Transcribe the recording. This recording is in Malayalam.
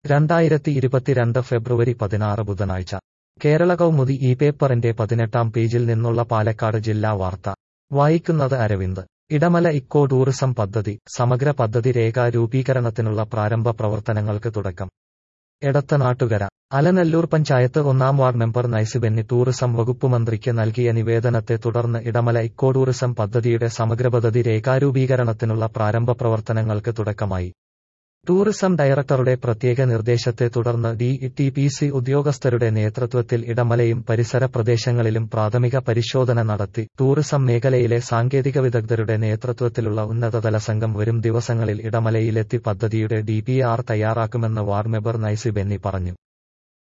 രണ്ടായിരത്തി ഇരുപത്തിരണ്ട് ഫെബ്രുവരി പതിനാറ് ബുധനാഴ്ച കേരള കൗമുദി ഈ പേപ്പറിന്റെ പതിനെട്ടാം പേജിൽ നിന്നുള്ള പാലക്കാട് ജില്ലാ വാർത്ത വായിക്കുന്നത് അരവിന്ദ് ഇടമല ഇക്കോ ടൂറിസം പദ്ധതി സമഗ്ര പദ്ധതി രേഖാ രൂപീകരണത്തിനുള്ള പ്രാരംഭ പ്രവർത്തനങ്ങൾക്ക് തുടക്കം എടത്തനാട്ടുകര അലനല്ലൂർ പഞ്ചായത്ത് ഒന്നാം വാർഡ് മെമ്പർ നൈസിബെന്നി ടൂറിസം വകുപ്പ് മന്ത്രിക്ക് നൽകിയ നിവേദനത്തെ തുടർന്ന് ഇടമല ഇക്കോ ടൂറിസം പദ്ധതിയുടെ സമഗ്ര പദ്ധതി രേഖാരൂപീകരണത്തിനുള്ള പ്രാരംഭ പ്രവർത്തനങ്ങൾക്ക് തുടക്കമായി ടൂറിസം ഡയറക്ടറുടെ പ്രത്യേക നിർദ്ദേശത്തെ തുടർന്ന് ഡി ടി പി സി ഉദ്യോഗസ്ഥരുടെ നേതൃത്വത്തിൽ ഇടമലയും പരിസര പ്രദേശങ്ങളിലും പ്രാഥമിക പരിശോധന നടത്തി ടൂറിസം മേഖലയിലെ സാങ്കേതിക വിദഗ്ധരുടെ നേതൃത്വത്തിലുള്ള ഉന്നതതല സംഘം വരും ദിവസങ്ങളിൽ ഇടമലയിലെത്തി പദ്ധതിയുടെ ഡി പി ആർ തയ്യാറാക്കുമെന്ന് വാർഡ് മെമ്പർ നൈസി ബെന്നി പറഞ്ഞു